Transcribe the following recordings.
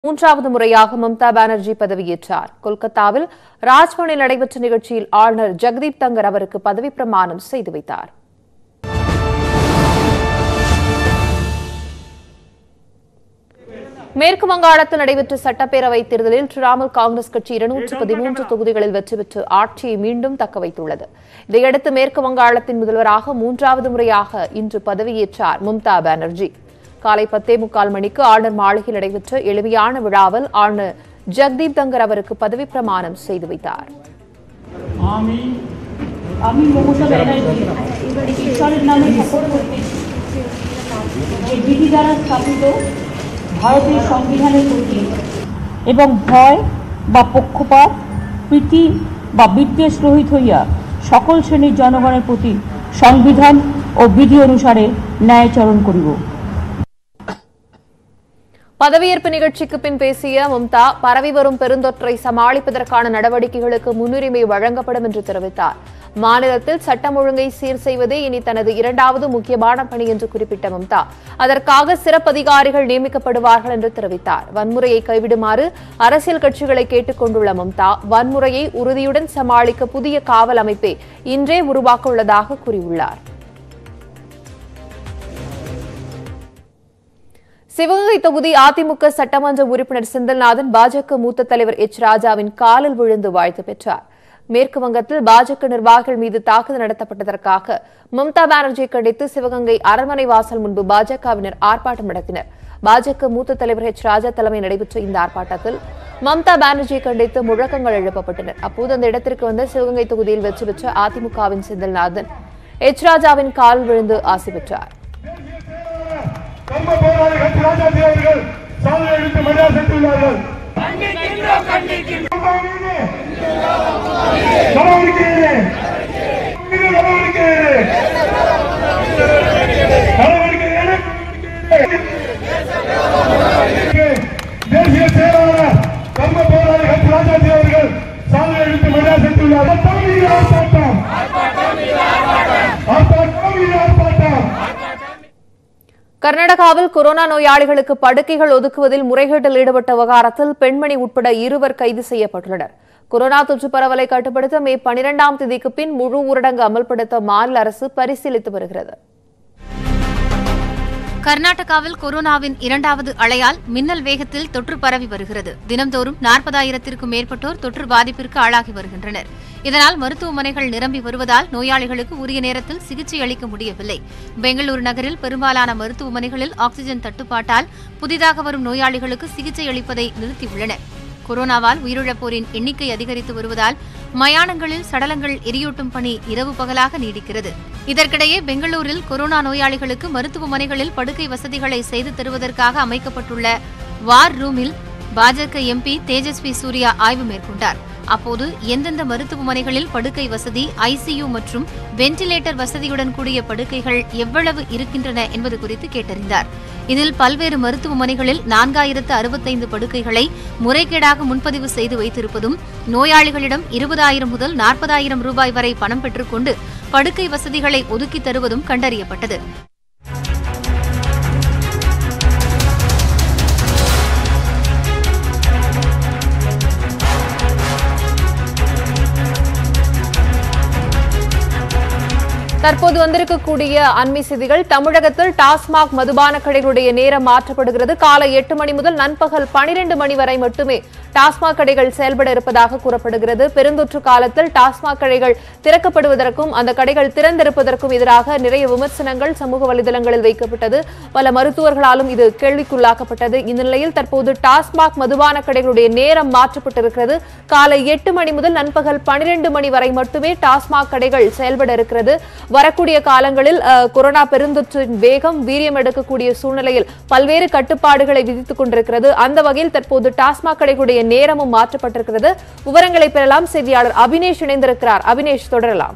மூன்றாவது முறையாக மம்தா பானர்ஜி பதவியேற்றார் கொல்கத்தாவில் ராஜ்பவனில் நடைபெற்ற நிகழ்ச்சியில் ஆளுநர் ஜெகதீப் தங்கர் அவருக்கு பதவி பிரமாணம் செய்து வைத்தார் மேற்கு வங்காளத்தில் நடைபெற்ற சட்டப்பேரவைத் தேர்தலில் திரிணாமுல் காங்கிரஸ் கட்சி இருநூற்று பதிமூன்று தொகுதிகளில் வெற்றி பெற்று ஆட்சியை மீண்டும் தக்க வைத்துள்ளது இதையடுத்து மேற்கு வங்காளத்தின் முதல்வராக மூன்றாவது முறையாக இன்று பதவியேற்றார் மம்தா பானர்ஜி காலை பத்தே முக்கால் மணிக்கு ஆளுநர் மாளிகையில் நடைபெற்ற எளிமையான விழாவில் ஆளுநர் ஜெகதீப் தங்கர் அவருக்கு பதவி பிரமாணம் செய்து வைத்தார் আমি আমি মমতা ব্যানার্জি ঈশ্বরের নামে শপথ করতেছি যে বিধি দ্বারা স্থাপিত ভারতের সংবিধানের প্রতি এবং ভয় বা পক্ষপাত প্রীতি বা বিদ্বেষ রহিত হইয়া সকল শ্রেণীর জনগণের প্রতি সংবিধান ও বিধি অনুসারে ন্যায়চরণ করিব பதவியேற்பு நிகழ்ச்சிக்கு பின் பேசிய மம்தா பரவி வரும் பெருந்தொற்றை சமாளிப்பதற்கான நடவடிக்கைகளுக்கு முன்னுரிமை வழங்கப்படும் என்று தெரிவித்தார் மாநிலத்தில் சட்டம் ஒழுங்கை சீர் செய்வதே இனி தனது இரண்டாவது முக்கியமான பணி என்று குறிப்பிட்ட மம்தா அதற்காக சிறப்பு அதிகாரிகள் நியமிக்கப்படுவார்கள் என்று தெரிவித்தார் வன்முறையை கைவிடுமாறு அரசியல் கட்சிகளை கேட்டுக் கொண்டுள்ள மம்தா வன்முறையை உறுதியுடன் சமாளிக்க புதிய காவல் அமைப்பை இன்றே உருவாக்க உள்ளதாக கூறியுள்ளார் சிவகங்கை தொகுதி அதிமுக சட்டமன்ற உறுப்பினர் செந்தில்நாதன் பாஜக மூத்த தலைவர் எச் ராஜாவின் காலில் விழுந்து வாழ்த்து பெற்றார் மேற்கு வங்கத்தில் பாஜக நிர்வாகிகள் மீது தாக்குதல் நடத்தப்பட்டதற்காக மம்தா பானர்ஜியை கண்டித்து சிவகங்கை அரண்மனை வாசல் முன்பு பாஜகவினர் ஆர்ப்பாட்டம் நடத்தினர் பாஜக மூத்த தலைவர் எச் ராஜா தலைமை நடைபெற்ற இந்த ஆர்ப்பாட்டத்தில் மம்தா பானர்ஜியை கண்டித்து முழக்கங்கள் எழுப்பப்பட்டன அப்போது அந்த இடத்திற்கு வந்த சிவகங்கை தொகுதியில் வெற்றி பெற்ற அதிமுகவின் செந்தில்நாதன் எச் ராஜாவின் காலில் விழுந்து ஆசி பெற்றார் கர்ம போராளி கட்சி ராஜாஜி அவர்கள் சாதனை அளித்து மரியாதை செலுத்தியுள்ளார்கள் நடவடிக்கை எடு. இது நடவடிக்கை எடு. நடவடிக்கை எடு. தேசிய செயலாளர் கர்ம போராளி கட்சி ராஜாஜி அவர்கள் சாதனை அளித்து மரியாதை செலுத்தியுள்ளார்கள் ஆர்ப்பாட்டம் ஆர்ப்பாட்டம் இது ஆர்ப்பாட்டம் கர்நாடகாவில் கொரோனா நோயாளிகளுக்கு படுக்கைகள் ஒதுக்குவதில் முறைகேட்டில் ஈடுபட்ட விவகாரத்தில் பெண்மணி உட்பட இருவர் கைது செய்யப்பட்டுள்ளனர் கொரோனா தொற்று பரவலை கட்டுப்படுத்த மே பனிரெண்டாம் தேதிக்கு பின் முழு ஊரடங்கு அமல்படுத்த மாநில அரசு பரிசீலித்து வருகிறது கர்நாடகாவில் கொரோனாவின் இரண்டாவது அலையால் மின்னல் வேகத்தில் தொற்று பரவி வருகிறது தினம்தோறும் நாற்பதாயிரத்திற்கும் மேற்பட்டோர் தொற்று பாதிப்பிற்கு ஆளாகி வருகின்றனர் இதனால் மருத்துவமனைகள் நிரம்பி வருவதால் நோயாளிகளுக்கு உரிய நேரத்தில் சிகிச்சை அளிக்க முடியவில்லை பெங்களூரு நகரில் பெரும்பாலான மருத்துவமனைகளில் ஆக்ஸிஜன் தட்டுப்பாட்டால் புதிதாக வரும் நோயாளிகளுக்கு சிகிச்சை அளிப்பதை நிறுத்தியுள்ளனர் கொரோனாவால் உயிரிழப்போரின் எண்ணிக்கை அதிகரித்து வருவதால் மயானங்களில் சடலங்கள் எரியூட்டும் பணி இரவு பகலாக நீடிக்கிறது இதற்கிடையே பெங்களூரில் கொரோனா நோயாளிகளுக்கு மருத்துவமனைகளில் படுக்கை வசதிகளை செய்து தருவதற்காக அமைக்கப்பட்டுள்ள வார் ரூமில் பாஜக எம்பி தேஜஸ்வி சூர்யா ஆய்வு மேற்கொண்டார் அப்போது எந்தெந்த மருத்துவமனைகளில் படுக்கை வசதி ஐசியு மற்றும் வென்டிலேட்டர் வசதியுடன் கூடிய படுக்கைகள் எவ்வளவு இருக்கின்றன என்பது குறித்து கேட்டறிந்தார் இதில் பல்வேறு மருத்துவமனைகளில் நான்காயிரத்து அறுபத்தைந்து படுக்கைகளை முறைகேடாக முன்பதிவு செய்து வைத்திருப்பதும் நோயாளிகளிடம் இருபதாயிரம் முதல் நாற்பதாயிரம் ரூபாய் வரை பணம் பெற்றுக்கொண்டு படுக்கை வசதிகளை ஒதுக்கித் தருவதும் கண்டறியப்பட்டது தற்போது வந்திருக்கக்கூடிய அண்மை செய்திகள் தமிழகத்தில் டாஸ்மாக் மதுபான கடைகளுடைய நேரம் மாற்றப்படுகிறது காலை எட்டு மணி முதல் நண்பகல் பனிரெண்டு மணி வரை மட்டுமே டாஸ்மாக் கடைகள் செயல்பட இருப்பதாக கூறப்படுகிறது பெருந்தொற்று காலத்தில் டாஸ்மாக் கடைகள் திறக்கப்படுவதற்கும் அந்த கடைகள் திறந்திருப்பதற்கும் எதிராக நிறைய விமர்சனங்கள் சமூக வலைதளங்களில் வைக்கப்பட்டது பல மருத்துவர்களாலும் இது கேள்விக்குள்ளாக்கப்பட்டது இந்த நிலையில் தற்போது டாஸ்மாக் மதுபான கடைகளுடைய நேரம் மாற்றப்பட்டிருக்கிறது காலை எட்டு மணி முதல் நண்பகல் பனிரெண்டு மணி வரை மட்டுமே டாஸ்மாக் கடைகள் செயல்பட இருக்கிறது வரக்கூடிய காலங்களில் அஹ், கொரோனா பெருந்தொற்றின் வேகம் வீரியம் எடுக்கக்கூடிய சூழ்நிலையில் பல்வேறு கட்டுப்பாடுகளை விதித்துக் கொண்டிருக்கிறது அந்த வகையில் தற்போது டாஸ்மாக் கடைகளுடைய நேரமும் மாற்றப்பட்டிருக்கிறது விவரங்களை பெறலாம் செய்தியாளர் அபினேஷ் இணைந்திருக்கிறார் அபினேஷ் தொடரலாம்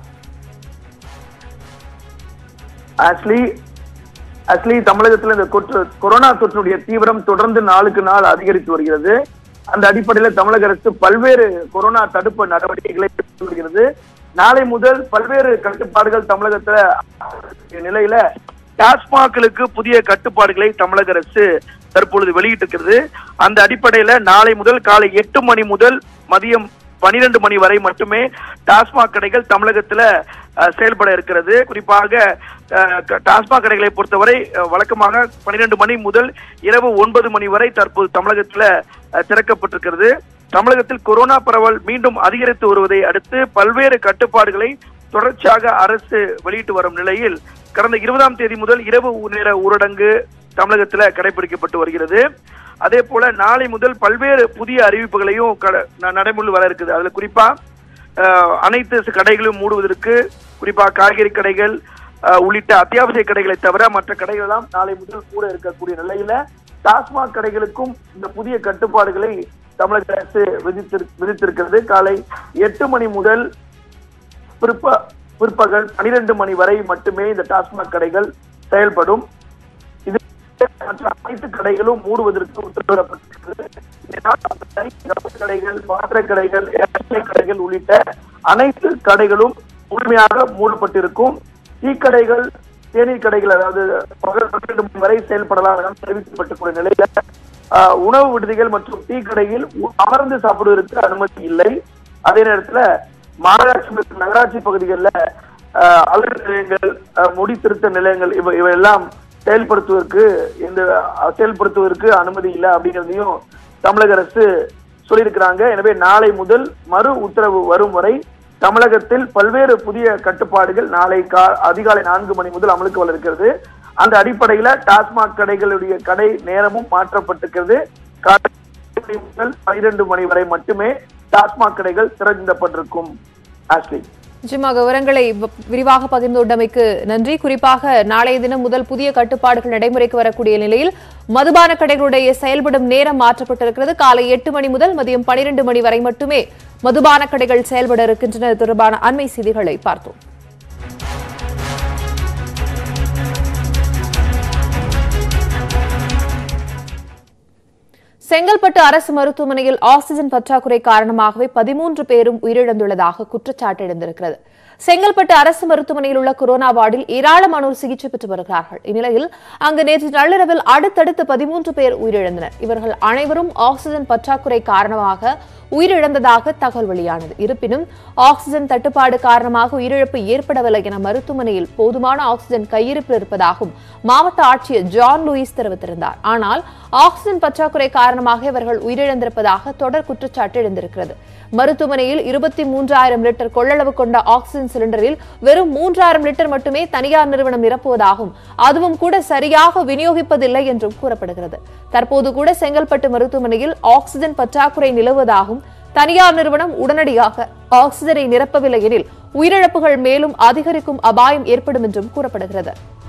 ஆக்சுவலி ஆக்சுவலி தமிழகத்தில் இந்த தொற்று கொரோனா தொற்றுடைய தீவிரம் தொடர்ந்து நாளுக்கு நாள் அதிகரித்து வருகிறது அந்த அடிப்படையில் தமிழக அரசு பல்வேறு கொரோனா தடுப்பு நடவடிக்கைகளை எடுத்து வருகிறது நாளை முதல் பல்வேறு கட்டுப்பாடுகள் தமிழகத்துல நிலையில டாஸ்மாக்களுக்கு புதிய கட்டுப்பாடுகளை தமிழக அரசு தற்பொழுது வெளியிட்டிருக்கிறது அந்த அடிப்படையில நாளை முதல் காலை எட்டு மணி முதல் மதியம் பனிரெண்டு மணி வரை மட்டுமே டாஸ்மாக் கடைகள் தமிழகத்துல அஹ், செயல்பட இருக்கிறது குறிப்பாக அஹ், க- டாஸ்மாக் கடைகளை பொறுத்தவரை அஹ், வழக்கமாக பனிரெண்டு மணி முதல் இரவு ஒன்பது மணி வரை தற்போது தமிழகத்துல அஹ், திறக்கப்பட்டிருக்கிறது தமிழகத்தில் கொரோனா பரவல் மீண்டும் அதிகரித்து வருவதை அடுத்து பல்வேறு கட்டுப்பாடுகளை தொடர்ச்சியாக அரசு வெளியிட்டு வரும் நிலையில் கடந்த இருபதாம் தேதி முதல் இரவு நேர ஊரடங்கு தமிழகத்துல கடைபிடிக்கப்பட்டு வருகிறது அதே போல நாளை முதல் பல்வேறு புதிய அறிவிப்புகளையும் கட- ந- நடைமுறையில் வர இருக்குது அதுல குறிப்பா அஹ், அனைத்து கடைகளும் மூடுவதற்கு குறிப்பா காய்கறி கடைகள் அஹ், உள்ளிட்ட அத்தியாவசிய கடைகளை தவிர மற்ற கடைகள் எல்லாம் நாளை முதல் கூட இருக்கக்கூடிய நிலையில டாஸ்மாக் கடைகளுக்கும் இந்த புதிய கட்டுப்பாடுகளை தமிழக அரசு விதித்திரு விதித்திருக்கிறது காலை எட்டு மணி முதல் பிற்ப பிற்பகல் பனிரெண்டு மணி வரை மட்டுமே இந்த டாஸ்மாக் கடைகள் செயல்படும் இது மற்ற அனைத்து கடைகளும் மூடுவதற்கு உத்தரவிடப்பட்டிருக்கிறது இதனால் அந்த கை- கவச கடைகள் பாத்திர கடைகள் எண்ணெய் கடைகள் உள்ளிட்ட அனைத்து கடைகளும் முழுமையாக மூடப்பட்டிருக்கும் டீ கடைகள் தேநீர் கடைகள் அதாவது பகல் பன்னிரண்டு மணி வரை செயல்படலாம் என தெரிவிக்கப்பட்டிருக்கிற நிலையில ஆஹ், உணவு விடுதிகள் மற்றும் டீ கடையில் உ- அமர்ந்து சாப்பிடுவதற்கு அனுமதி இல்லை அதே நேரத்துல மாநகராட்சி மற்றும் நகராட்சி பகுதிகளில் அலுவலக நிலையங்கள் ஆஹ், முடி திருத்த நிலையங்கள் இவை இவையெல்லாம் செயல்படுத்துவதற்கு இந்த அஹ், செயல்படுத்துவதற்கு அனுமதி இல்லை அப்படிங்கிறதையும் தமிழக அரசு சொல்லியிருக்கிறாங்க எனவே நாளை முதல் மறு உத்தரவு வரும் வரை தமிழகத்தில் பல்வேறு புதிய கட்டுப்பாடுகள் நாளை கா அதிகாலை நான்கு மணி முதல் அமலுக்கு வர இருக்கிறது அந்த அடிப்படையில டாஸ்மாக் கடைகளுடைய கடை நேரமும் மாற்றப்பட்டிருக்கிறது காலை எட்டு மணி முதல் பனிரெண்டு மணி வரை மட்டுமே டாஸ்மாக் கடைகள் திறந்தப்பட்டிருக்கும் ஆஸ்லி நிச்சயமாக விவரங்களை வ- விரிவாக பகிர்ந்துள்ளமைக்கு நன்றி குறிப்பாக நாளைய தினம் முதல் புதிய கட்டுப்பாடுகள் நடைமுறைக்கு வரக்கூடிய நிலையில் மதுபான கடைகளுடைய செயல்படும் நேரம் மாற்றப்பட்டிருக்கிறது காலை எட்டு மணி முதல் மதியம் பனிரெண்டு மணி வரை மட்டுமே மதுபான கடைகள் செயல்பட இருக்கின்றன இது தொடர்பான அண்மை செய்திகளை பார்த்தோம் செங்கல்பட்டு அரசு மருத்துவமனையில் ஆக்ஸிஜன் பற்றாக்குறை காரணமாகவே பதிமூன்று பேரும் உயிரிழந்துள்ளதாக குற்றச்சாட்டு எழுந்திருக்கிறது செங்கல்பட்டு அரசு மருத்துவமனையில் உள்ள கொரோனா வார்டில் ஏராளமானோர் சிகிச்சை பெற்று வருகிறார்கள் இந்நிலையில் அங்கு நேற்று நள்ளிரவில் அடுத்தடுத்து பதிமூன்று பேர் உயிரிழந்தனர் இவர்கள் அனைவரும் ஆக்ஸிஜன் பற்றாக்குறை காரணமாக உயிரிழந்ததாக தகவல் வெளியானது இருப்பினும் ஆக்ஸிஜன் தட்டுப்பாடு காரணமாக உயிரிழப்பு ஏற்படவில்லை என மருத்துவமனையில் போதுமான ஆக்ஸிஜன் கையிருப்பு இருப்பதாகவும் மாவட்ட ஆட்சியர் ஜான் லூயிஸ் தெரிவித்திருந்தார் ஆனால் ஆக்ஸிஜன் பற்றாக்குறை காரணமாக இவர்கள் உயிரிழந்திருப்பதாக தொடர் குற்றச்சாட்டு எழுந்திருக்கிறது மருத்துவமனையில் இருபத்தி மூன்றாயிரம் லிட்டர் கொள்ளளவு கொண்ட ஆக்ஸிஜன் சிலிண்டரில் வெறும் மூன்றாயிரம் லிட்டர் மட்டுமே தனியார் நிறுவனம் நிரப்புவதாகவும் அதுவும் கூட சரியாக விநியோகிப்பதில்லை என்றும் கூறப்படுகிறது தற்போது கூட செங்கல்பட்டு மருத்துவமனையில் ஆக்ஸிஜன் பற்றாக்குறை நிலவுவதாகவும் தனியார் நிறுவனம் உடனடியாக ஆக்ஸிஜனை நிரப்பவில்லை எனில் உயிரிழப்புகள் மேலும் அதிகரிக்கும் அபாயம் ஏற்படும் என்றும் கூறப்படுகிறது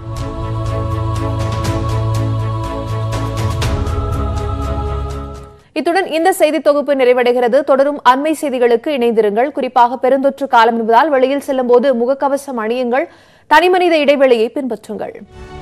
இத்துடன் இந்த செய்தி தொகுப்பு நிறைவடைகிறது தொடரும் அண்மை செய்திகளுக்கு இணைந்திருங்கள் குறிப்பாக பெருந்தொற்று காலம் என்பதால் வெளியில் செல்லும் போது முகக்கவசம் அணியுங்கள் தனிமனித இடைவெளியை பின்பற்றுங்கள்